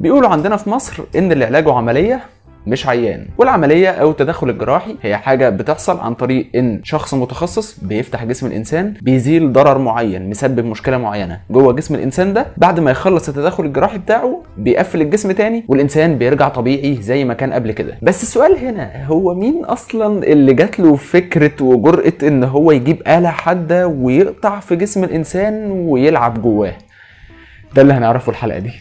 بيقولوا عندنا في مصر ان اللي علاجه عمليه مش عيان والعمليه او التدخل الجراحي هي حاجه بتحصل عن طريق ان شخص متخصص بيفتح جسم الانسان بيزيل ضرر معين مسبب مشكله معينه جوه جسم الانسان ده بعد ما يخلص التدخل الجراحي بتاعه بيقفل الجسم تاني والانسان بيرجع طبيعي زي ما كان قبل كده بس السؤال هنا هو مين اصلا اللي جات له فكره وجرأه ان هو يجيب آلة حاده ويقطع في جسم الانسان ويلعب جواه ده اللي هنعرفه الحلقه دي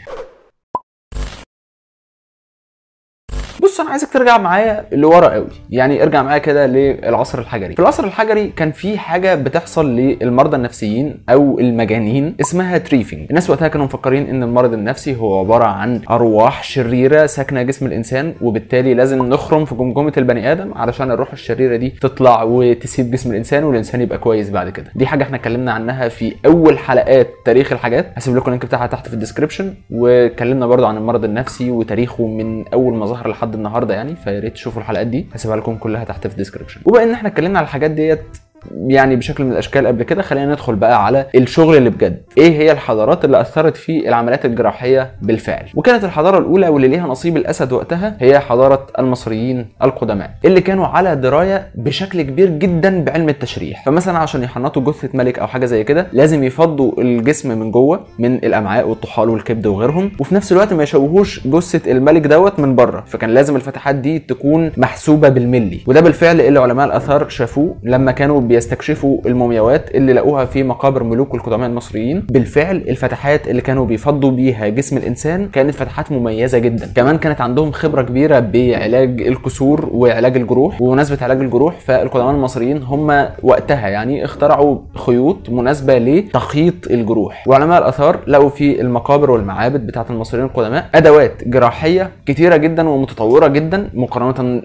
بص انا عايزك ترجع معايا لورا قوي يعني ارجع معايا كده للعصر الحجري في العصر الحجري كان في حاجه بتحصل للمرضى النفسيين او المجانين اسمها تريفنج الناس وقتها كانوا مفكرين ان المرض النفسي هو عباره عن ارواح شريره ساكنه جسم الانسان وبالتالي لازم نخرم في جمجمه البني ادم علشان الروح الشريره دي تطلع وتسيب جسم الانسان والانسان يبقى كويس بعد كده دي حاجه احنا اتكلمنا عنها في اول حلقات تاريخ الحاجات هسيب لكم اللينك بتاعها تحت في الديسكربشن واتكلمنا برضو عن المرض النفسي وتاريخه من اول ما ظهر لحد النهارده يعني فيا ريت تشوفوا الحلقات دي هسيبها لكم كلها تحت في الديسكربشن وبما ان احنا اتكلمنا على الحاجات ديت يعني بشكل من الاشكال قبل كده خلينا ندخل بقى على الشغل اللي بجد ايه هي الحضارات اللي اثرت في العمليات الجراحيه بالفعل وكانت الحضاره الاولى واللي ليها نصيب الاسد وقتها هي حضاره المصريين القدماء اللي كانوا على درايه بشكل كبير جدا بعلم التشريح فمثلا عشان يحنطوا جثه ملك او حاجه زي كده لازم يفضوا الجسم من جوه من الامعاء والطحال والكبد وغيرهم وفي نفس الوقت ما يشوهوش جثه الملك دوت من بره فكان لازم الفتحات دي تكون محسوبه بالملي وده بالفعل اللي علماء الاثار شافوه لما كانوا بيستكشفوا المومياوات اللي لقوها في مقابر ملوك القدماء المصريين بالفعل الفتحات اللي كانوا بيفضوا بيها جسم الانسان كانت فتحات مميزه جدا كمان كانت عندهم خبره كبيره بعلاج الكسور وعلاج الجروح وبمناسبه علاج الجروح فالقدماء المصريين هم وقتها يعني اخترعوا خيوط مناسبه لتخييط الجروح وعلماء الاثار لقوا في المقابر والمعابد بتاعه المصريين القدماء ادوات جراحيه كتيره جدا ومتطوره جدا مقارنه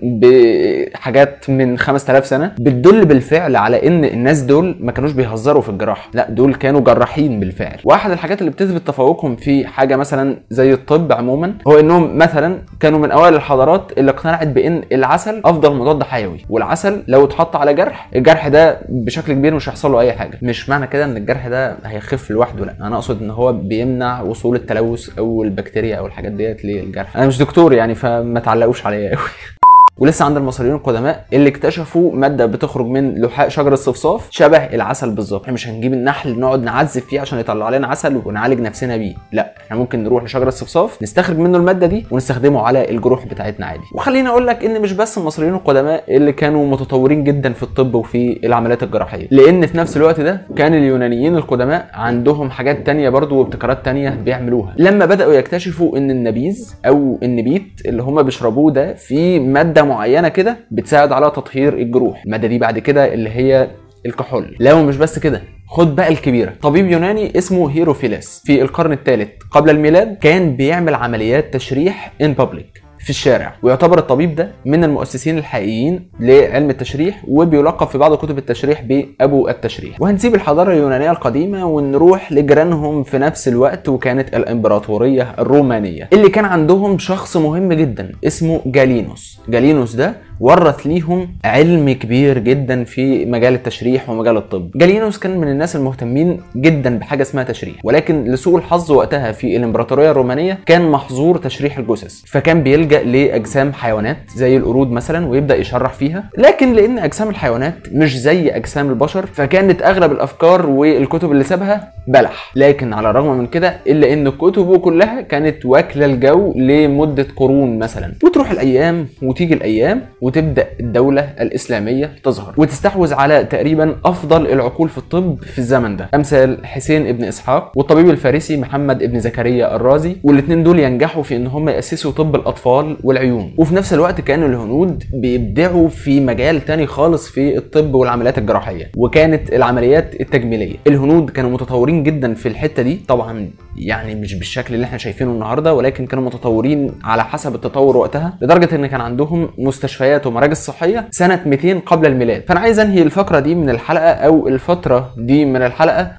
بحاجات من 5000 سنه بتدل بالفعل على ان الناس دول ما كانوش بيهزروا في الجراحه لا دول كانوا جراحين بالفعل واحد الحاجات اللي بتثبت تفوقهم في حاجه مثلا زي الطب عموما هو انهم مثلا كانوا من اوائل الحضارات اللي اقتنعت بان العسل افضل مضاد حيوي والعسل لو اتحط على جرح الجرح ده بشكل كبير مش هيحصل له اي حاجه مش معنى كده ان الجرح ده هيخف لوحده لا انا اقصد ان هو بيمنع وصول التلوث او البكتيريا او الحاجات ديت للجرح انا مش دكتور يعني فما تعلقوش عليا قوي ولسه عند المصريين القدماء اللي اكتشفوا ماده بتخرج من لحاء شجر الصفصاف شبه العسل بالظبط احنا مش هنجيب النحل نقعد نعذب فيه عشان يطلع لنا عسل ونعالج نفسنا بيه لا احنا ممكن نروح لشجر الصفصاف نستخرج منه الماده دي ونستخدمه على الجروح بتاعتنا عادي وخليني اقول لك ان مش بس المصريين القدماء اللي كانوا متطورين جدا في الطب وفي العمليات الجراحيه لان في نفس الوقت ده كان اليونانيين القدماء عندهم حاجات تانية برضو وابتكارات تانية بيعملوها لما بداوا يكتشفوا ان النبيذ او النبيت اللي هم بيشربوه ده في ماده معينه كده بتساعد على تطهير الجروح الماده دي بعد كده اللي هي الكحول لا ومش بس كده خد بقى الكبيره طبيب يوناني اسمه هيروفيلس في القرن الثالث قبل الميلاد كان بيعمل عمليات تشريح ان بابليك في الشارع ويعتبر الطبيب ده من المؤسسين الحقيقيين لعلم التشريح وبيلقب في بعض كتب التشريح بابو التشريح وهنسيب الحضاره اليونانيه القديمه ونروح لجيرانهم في نفس الوقت وكانت الامبراطوريه الرومانيه اللي كان عندهم شخص مهم جدا اسمه جالينوس جالينوس ده ورث ليهم علم كبير جدا في مجال التشريح ومجال الطب جالينوس كان من الناس المهتمين جدا بحاجه اسمها تشريح ولكن لسوء الحظ وقتها في الامبراطوريه الرومانيه كان محظور تشريح الجثث فكان بيلجا لاجسام حيوانات زي القرود مثلا ويبدا يشرح فيها لكن لان اجسام الحيوانات مش زي اجسام البشر فكانت اغلب الافكار والكتب اللي سابها بلح لكن على الرغم من كده الا ان كتبه كلها كانت واكله الجو لمده قرون مثلا وتروح الايام وتيجي الايام وتبدا الدوله الاسلاميه تظهر وتستحوذ على تقريبا افضل العقول في الطب في الزمن ده امثال حسين ابن اسحاق والطبيب الفارسي محمد ابن زكريا الرازي والاثنين دول ينجحوا في ان هم ياسسوا طب الاطفال والعيون وفي نفس الوقت كانوا الهنود بيبدعوا في مجال تاني خالص في الطب والعمليات الجراحيه وكانت العمليات التجميليه الهنود كانوا متطورين جدا في الحته دي طبعا يعني مش بالشكل اللي احنا شايفينه النهارده ولكن كانوا متطورين على حسب التطور وقتها لدرجه ان كان عندهم مستشفيات ومراكز صحيه سنه 200 قبل الميلاد فانا عايز انهي الفقره دي من الحلقه او الفتره دي من الحلقه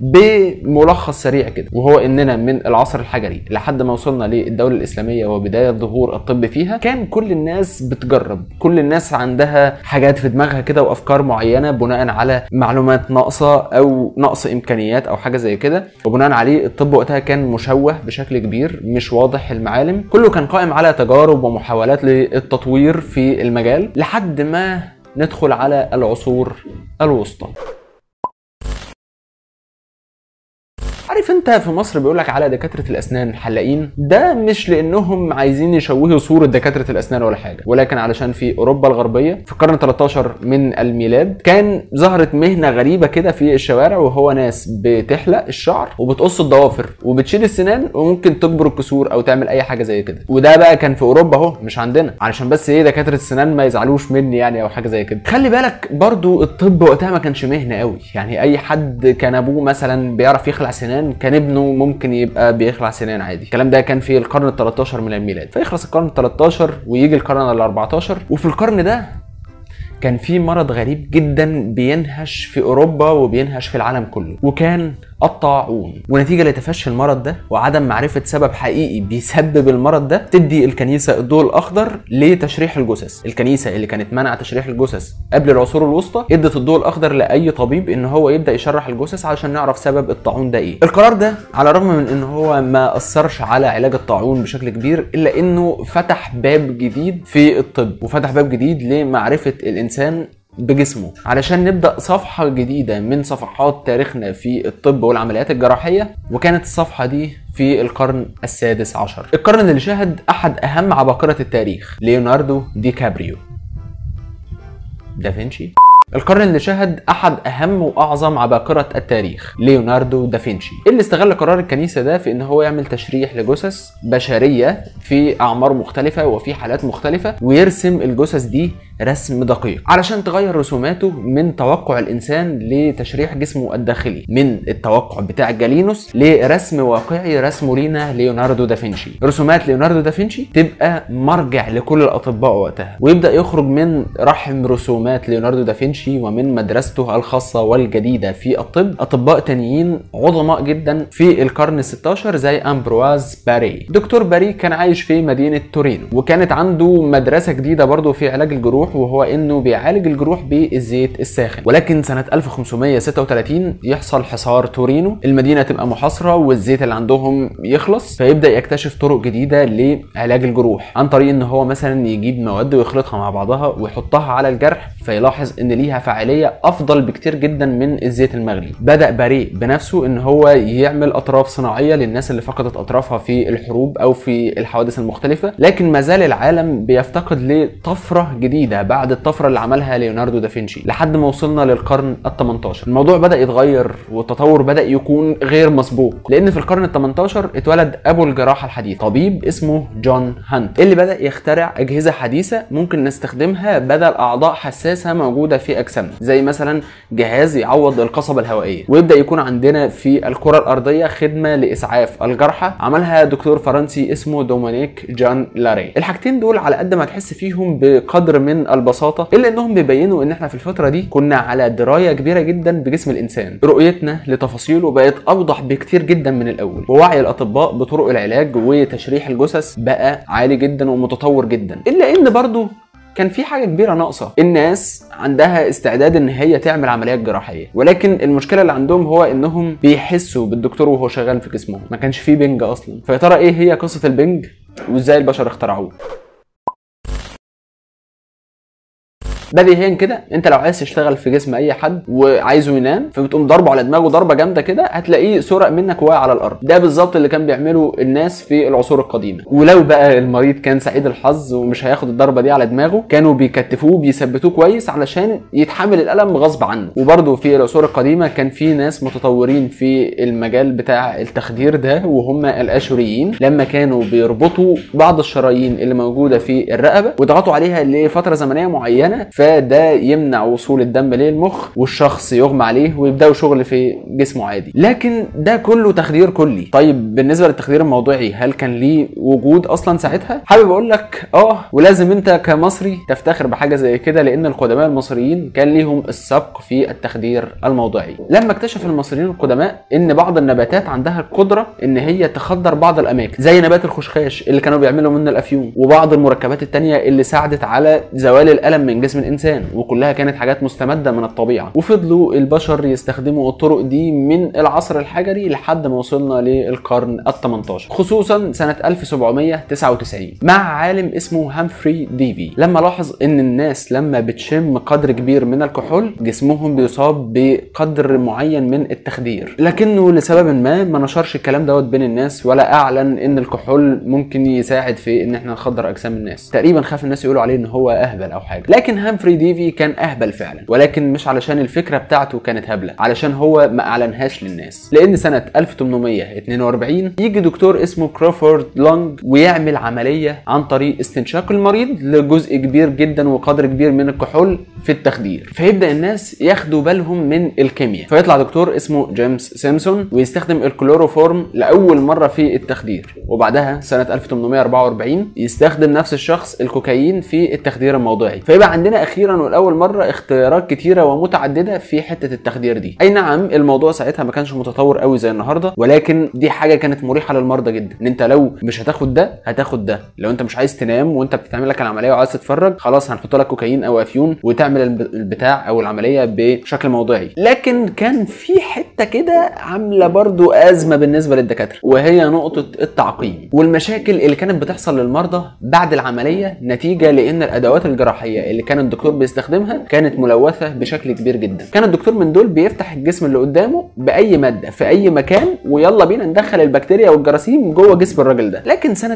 بملخص سريع كده وهو اننا من العصر الحجري لحد ما وصلنا للدوله الاسلاميه وبدايه ظهور الطب فيها كان كل الناس بتجرب كل الناس عندها حاجات في دماغها كده وافكار معينه بناء على معلومات ناقصه او نقص امكانيات او حاجه زي كده وبناء عليه الطب وقتها كان مشوه بشكل كبير مش واضح المعالم كله كان قائم على تجارب ومحاولات للتطوير في المجال لحد ما ندخل على العصور الوسطى عارف انت في مصر بيقول لك على دكاتره الاسنان حلاقين ده مش لانهم عايزين يشوهوا صوره دكاتره الاسنان ولا حاجه ولكن علشان في اوروبا الغربيه في القرن 13 من الميلاد كان ظهرت مهنه غريبه كده في الشوارع وهو ناس بتحلق الشعر وبتقص الضوافر وبتشيل السنان وممكن تجبر الكسور او تعمل اي حاجه زي كده وده بقى كان في اوروبا اهو مش عندنا علشان بس ايه دكاتره السنان ما يزعلوش مني يعني او حاجه زي كده خلي بالك برضو الطب وقتها ما كانش مهنه قوي يعني اي حد كان ابوه مثلا بيعرف يخلع سنان كان ابنه ممكن يبقى بيخلع سنان عادي الكلام ده كان في القرن ال 13 من الميلاد فيخلص القرن ال 13 ويجي القرن ال 14 وفي القرن ده كان في مرض غريب جدا بينهش في اوروبا وبينهش في العالم كله وكان الطاعون ونتيجه لتفشي المرض ده وعدم معرفه سبب حقيقي بيسبب المرض ده تدي الكنيسه الضوء الاخضر لتشريح الجثث الكنيسه اللي كانت منع تشريح الجثث قبل العصور الوسطى ادت الضوء الاخضر لاي طبيب ان هو يبدا يشرح الجثث علشان نعرف سبب الطاعون ده ايه القرار ده على الرغم من ان هو ما اثرش على علاج الطاعون بشكل كبير الا انه فتح باب جديد في الطب وفتح باب جديد لمعرفه الانسان بجسمه علشان نبدا صفحه جديده من صفحات تاريخنا في الطب والعمليات الجراحيه وكانت الصفحه دي في القرن السادس عشر القرن اللي شهد احد اهم عباقره التاريخ ليوناردو دي كابريو دافنشي القرن اللي شهد احد اهم واعظم عباقره التاريخ ليوناردو دافنشي اللي استغل قرار الكنيسه ده في ان هو يعمل تشريح لجثث بشريه في اعمار مختلفه وفي حالات مختلفه ويرسم الجثث دي رسم دقيق علشان تغير رسوماته من توقع الانسان لتشريح جسمه الداخلي من التوقع بتاع جالينوس لرسم واقعي رسمه لينا ليوناردو دافنشي رسومات ليوناردو دافنشي تبقى مرجع لكل الاطباء وقتها ويبدا يخرج من رحم رسومات ليوناردو دافنشي ومن مدرسته الخاصه والجديده في الطب اطباء تانيين عظماء جدا في القرن ال16 زي امبرواز باري دكتور باري كان عايش في مدينه تورينو وكانت عنده مدرسه جديده برضه في علاج الجروح وهو انه بيعالج الجروح بالزيت الساخن ولكن سنه 1536 يحصل حصار تورينو المدينه تبقى محاصره والزيت اللي عندهم يخلص فيبدا يكتشف طرق جديده لعلاج الجروح عن طريق ان هو مثلا يجيب مواد ويخلطها مع بعضها ويحطها على الجرح فيلاحظ ان ليها فاعليه افضل بكتير جدا من الزيت المغلي بدا باري بنفسه ان هو يعمل اطراف صناعيه للناس اللي فقدت اطرافها في الحروب او في الحوادث المختلفه لكن ما زال العالم بيفتقد لطفره جديده بعد الطفره اللي عملها ليوناردو دافنشي لحد ما وصلنا للقرن ال 18 الموضوع بدا يتغير والتطور بدا يكون غير مسبوق لان في القرن ال 18 اتولد ابو الجراحه الحديثه طبيب اسمه جون هانت اللي بدا يخترع اجهزه حديثه ممكن نستخدمها بدل اعضاء حساسه موجوده في اجسامنا زي مثلا جهاز يعوض القصبه الهوائيه ويبدا يكون عندنا في الكره الارضيه خدمه لاسعاف الجرحى عملها دكتور فرنسي اسمه دومينيك جان لاري الحاجتين دول على قد ما تحس فيهم بقدر من البساطه الا انهم بيبينوا ان احنا في الفتره دي كنا على درايه كبيره جدا بجسم الانسان رؤيتنا لتفاصيله بقت اوضح بكتير جدا من الاول ووعي الاطباء بطرق العلاج وتشريح الجثث بقى عالي جدا ومتطور جدا الا ان برضو كان في حاجه كبيره ناقصه الناس عندها استعداد ان هي تعمل عمليات جراحيه ولكن المشكله اللي عندهم هو انهم بيحسوا بالدكتور وهو شغال في جسمهم ما كانش فيه بنج اصلا فيا ترى ايه هي قصه البنج وازاي البشر اخترعوه بديهيا كده انت لو عايز تشتغل في جسم اي حد وعايزه ينام فبتقوم ضربه على دماغه ضربه جامده كده هتلاقيه سرق منك واقع على الارض ده بالظبط اللي كان بيعمله الناس في العصور القديمه ولو بقى المريض كان سعيد الحظ ومش هياخد الضربه دي على دماغه كانوا بيكتفوه بيثبتوه كويس علشان يتحمل الالم غصب عنه وبرده في العصور القديمه كان في ناس متطورين في المجال بتاع التخدير ده وهم الاشوريين لما كانوا بيربطوا بعض الشرايين اللي موجوده في الرقبه ويضغطوا عليها لفتره زمنيه معينه فده يمنع وصول الدم للمخ والشخص يغمى عليه ويبداوا شغل في جسمه عادي لكن ده كله تخدير كلي طيب بالنسبه للتخدير الموضوعي هل كان ليه وجود اصلا ساعتها حابب اقول لك اه ولازم انت كمصري تفتخر بحاجه زي كده لان القدماء المصريين كان ليهم السبق في التخدير الموضعي لما اكتشف المصريين القدماء ان بعض النباتات عندها القدره ان هي تخدر بعض الاماكن زي نبات الخشخاش اللي كانوا بيعملوا منه الافيون وبعض المركبات التانية اللي ساعدت على زوال الالم من جسم الانسان وكلها كانت حاجات مستمده من الطبيعه وفضلوا البشر يستخدموا الطرق دي من العصر الحجري لحد ما وصلنا للقرن ال 18 خصوصا سنه 1799 مع عالم اسمه هامفري ديفي لما لاحظ ان الناس لما بتشم قدر كبير من الكحول جسمهم بيصاب بقدر معين من التخدير لكنه لسبب ما ما نشرش الكلام دوت بين الناس ولا اعلن ان الكحول ممكن يساعد في ان احنا نخدر اجسام الناس تقريبا خاف الناس يقولوا عليه ان هو اهبل او حاجه لكن هامفري ديفي كان اهبل فعلا ولكن مش علشان الفكره بتاعته كانت هبله علشان هو ما اعلنهاش للناس لان سنه 1842 يجي دكتور اسمه كروفورد لونج ويعمل عمليه عن طريق استنشاق المريض لجزء كبير جدا وقدر كبير من الكحول في التخدير فيبدا الناس ياخدوا بالهم من الكيمياء فيطلع دكتور اسمه جيمس سيمسون ويستخدم الكلوروفورم لاول مره في التخدير وبعدها سنه 1844 يستخدم نفس الشخص الكوكايين في التخدير الموضعي فيبقى عندنا اخيرا والاول مره اختيارات كتيره ومتعدده في حته التخدير دي اي نعم الموضوع ساعتها ما كانش متطور قوي زي النهارده ولكن دي حاجه كانت مريحه للمرضى جدا ان انت لو مش هتاخد ده هتاخد ده لو انت مش عايز تنام وانت بتتعمل لك العمليه وعايز تتفرج خلاص هنحط لك كوكايين او افيون وتعمل الب- البتاع او العمليه بشكل موضعي لكن كان في حته كده عامله برضو ازمه بالنسبه للدكاتره وهي نقطه التعقيم والمشاكل اللي كانت بتحصل للمرضى بعد العمليه نتيجه لان الادوات الجراحيه اللي كان الدكتور بيستخدمها كانت ملوثه بشكل كبير جدا كان الدكتور من دول بيفتح الجسم اللي قدامه باي ماده في اي مكان ويلا بينا ندخل البكتيريا والجراثيم جوه جسم الراجل ده لكن سنه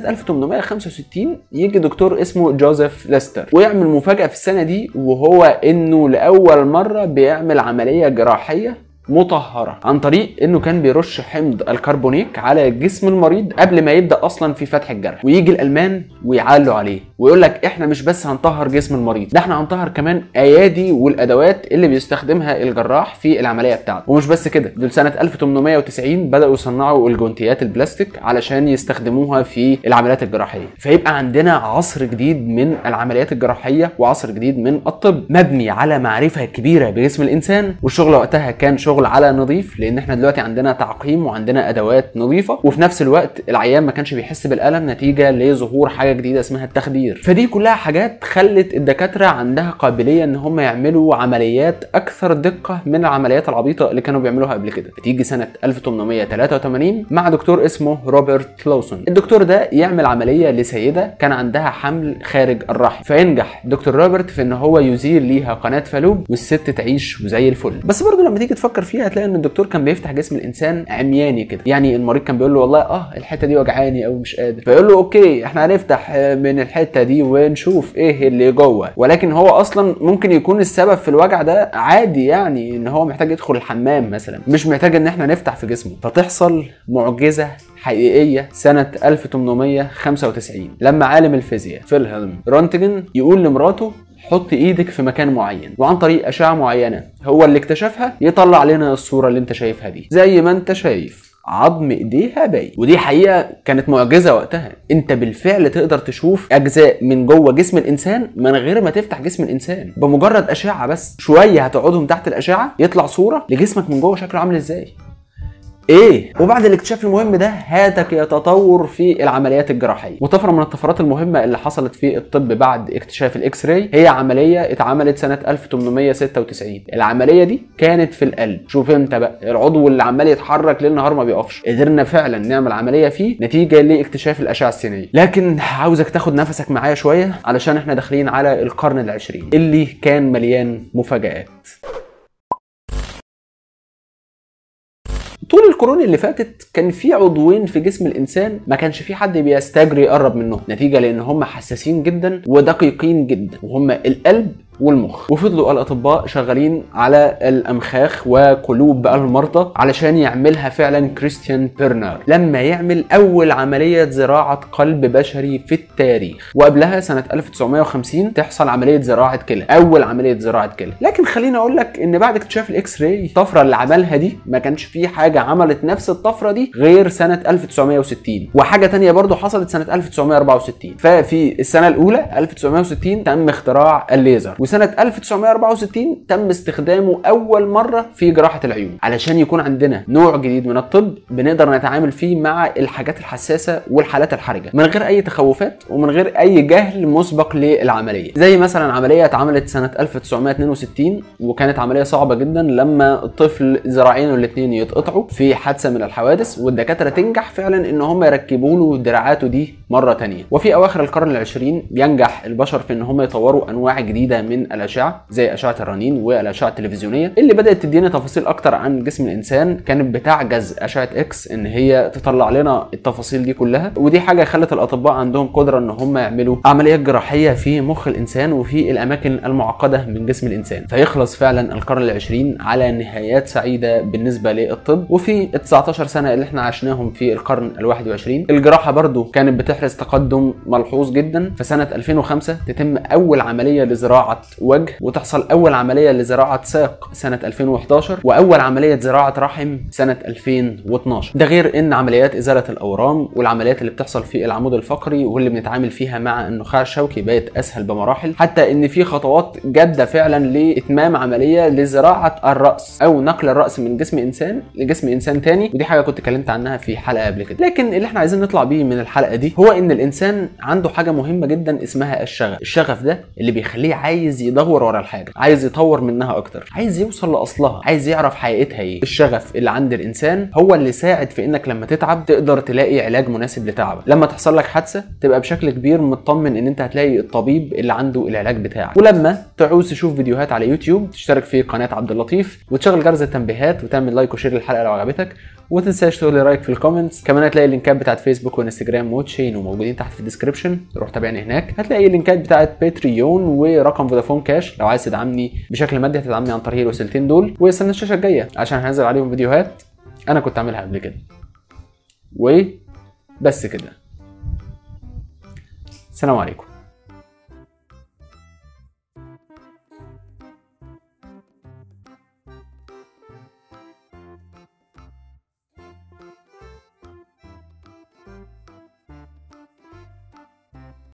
1865 يجي دكتور اسمه جوزيف ليستر ويعمل مفاجاه في السنه دي وهو انه لاول مره بيعمل عمليه جراحيه مطهرة عن طريق انه كان بيرش حمض الكربونيك على جسم المريض قبل ما يبدا اصلا في فتح الجرح ويجي الالمان ويعلوا عليه ويقول لك احنا مش بس هنطهر جسم المريض ده احنا هنطهر كمان ايادي والادوات اللي بيستخدمها الجراح في العمليه بتاعته ومش بس كده دول سنه 1890 بداوا يصنعوا الجونتيات البلاستيك علشان يستخدموها في العمليات الجراحيه فيبقى عندنا عصر جديد من العمليات الجراحيه وعصر جديد من الطب مبني على معرفه كبيره بجسم الانسان والشغل وقتها كان شغل على نظيف لان احنا دلوقتي عندنا تعقيم وعندنا ادوات نظيفه وفي نفس الوقت العيان ما كانش بيحس بالالم نتيجه لظهور حاجه جديده اسمها التخدير فدي كلها حاجات خلت الدكاتره عندها قابليه ان هم يعملوا عمليات اكثر دقه من العمليات العبيطه اللي كانوا بيعملوها قبل كده بتيجي سنه 1883 مع دكتور اسمه روبرت لوسون الدكتور ده يعمل عمليه لسيده كان عندها حمل خارج الرحم فينجح دكتور روبرت في ان هو يزيل ليها قناه فالوب والست تعيش وزي الفل بس برضه لما تيجي تفكر فيها هتلاقي ان الدكتور كان بيفتح جسم الانسان عمياني كده يعني المريض كان بيقول له والله اه الحته دي وجعاني او مش قادر فيقول له اوكي احنا هنفتح آه، من الحته دي ونشوف ايه اللي جوه ولكن هو اصلا ممكن يكون السبب في الوجع ده عادي يعني ان هو محتاج يدخل الحمام مثلا مش محتاج ان احنا نفتح في جسمه فتحصل معجزه حقيقية سنة 1895 لما عالم الفيزياء فيلهلم رونتجن يقول لمراته حط ايدك في مكان معين وعن طريق اشعه معينه هو اللي اكتشفها يطلع لنا الصوره اللي انت شايفها دي زي ما انت شايف عظم ايديها باين ودي حقيقه كانت معجزه وقتها انت بالفعل تقدر تشوف اجزاء من جوه جسم الانسان من غير ما تفتح جسم الانسان بمجرد اشعه بس شويه هتقعدهم تحت الاشعه يطلع صوره لجسمك من جوه شكله عامل ازاي ايه وبعد الاكتشاف المهم ده هاتك يتطور في العمليات الجراحيه وطفره من الطفرات المهمه اللي حصلت في الطب بعد اكتشاف الاكس راي هي عمليه اتعملت سنه 1896 العمليه دي كانت في القلب شوف انت بقى العضو اللي عمال يتحرك ليل نهار ما بيقفش قدرنا فعلا نعمل عمليه فيه نتيجه لاكتشاف الاشعه السينيه لكن عاوزك تاخد نفسك معايا شويه علشان احنا داخلين على القرن العشرين اللي كان مليان مفاجآت طول القرون اللي فاتت كان في عضوين في جسم الانسان ما كانش في حد بيستجري يقرب منهم نتيجه لان هم حساسين جدا ودقيقين جدا وهم القلب والمخ وفضلوا الاطباء شغالين على الامخاخ وقلوب المرضى علشان يعملها فعلا كريستيان بيرنر لما يعمل اول عمليه زراعه قلب بشري في التاريخ وقبلها سنه 1950 تحصل عمليه زراعه كلى اول عمليه زراعه كلى لكن خليني اقول لك ان بعد اكتشاف الاكس راي الطفره اللي عملها دي ما كانش في حاجه عملت نفس الطفره دي غير سنه 1960 وحاجه تانية برضو حصلت سنه 1964 ففي السنه الاولى 1960 تم اختراع الليزر وسنه سنه 1964 تم استخدامه اول مره في جراحه العيون علشان يكون عندنا نوع جديد من الطب بنقدر نتعامل فيه مع الحاجات الحساسه والحالات الحرجه من غير اي تخوفات ومن غير اي جهل مسبق للعمليه زي مثلا عمليه اتعملت سنه 1962 وكانت عمليه صعبه جدا لما الطفل ذراعينه الاثنين يتقطعوا في حادثه من الحوادث والدكاتره تنجح فعلا ان هم يركبوا له دراعاته دي مره تانية وفي اواخر القرن العشرين ينجح البشر في ان هم يطوروا انواع جديده من الاشعه زي اشعه الرنين والاشعه التلفزيونيه اللي بدات تدينا تفاصيل اكتر عن جسم الانسان كانت بتعجز اشعه اكس ان هي تطلع لنا التفاصيل دي كلها ودي حاجه خلت الاطباء عندهم قدره ان هم يعملوا عمليات جراحيه في مخ الانسان وفي الاماكن المعقده من جسم الانسان فيخلص فعلا القرن العشرين على نهايات سعيده بالنسبه للطب وفي ال 19 سنه اللي احنا عشناهم في القرن ال 21 الجراحه برضو كانت بتحرز تقدم ملحوظ جدا في سنه 2005 تتم اول عمليه لزراعه وجه وتحصل اول عمليه لزراعه ساق سنه 2011 واول عمليه زراعه رحم سنه 2012 ده غير ان عمليات ازاله الاورام والعمليات اللي بتحصل في العمود الفقري واللي بنتعامل فيها مع النخاع الشوكي بقت اسهل بمراحل حتى ان في خطوات جاده فعلا لاتمام عمليه لزراعه الراس او نقل الراس من جسم انسان لجسم انسان تاني ودي حاجه كنت اتكلمت عنها في حلقه قبل كده لكن اللي احنا عايزين نطلع بيه من الحلقه دي هو ان الانسان عنده حاجه مهمه جدا اسمها الشغف الشغف ده اللي بيخليه عايز يدور ورا الحاجه عايز يطور منها اكتر عايز يوصل لاصلها عايز يعرف حقيقتها ايه الشغف اللي عند الانسان هو اللي ساعد في انك لما تتعب تقدر تلاقي علاج مناسب لتعبك لما تحصل لك حادثه تبقى بشكل كبير مطمن ان انت هتلاقي الطبيب اللي عنده العلاج بتاعك ولما تعوز تشوف فيديوهات على يوتيوب تشترك في قناه عبد اللطيف وتشغل جرس التنبيهات وتعمل لايك وشير للحلقه لو عجبتك وتنساش تقول لي رايك في الكومنتس كمان هتلاقي اللينكات بتاعت فيسبوك وانستجرام وتشين وموجودين تحت في الديسكربشن روح تابعني هناك هتلاقي اللينكات بتاعت باتريون ورقم فودافون كاش لو عايز تدعمني بشكل مادي هتدعمني عن طريق الوسيلتين دول واستنى الشاشه الجايه عشان هنزل عليهم فيديوهات انا كنت عاملها قبل كده وبس كده السلام عليكم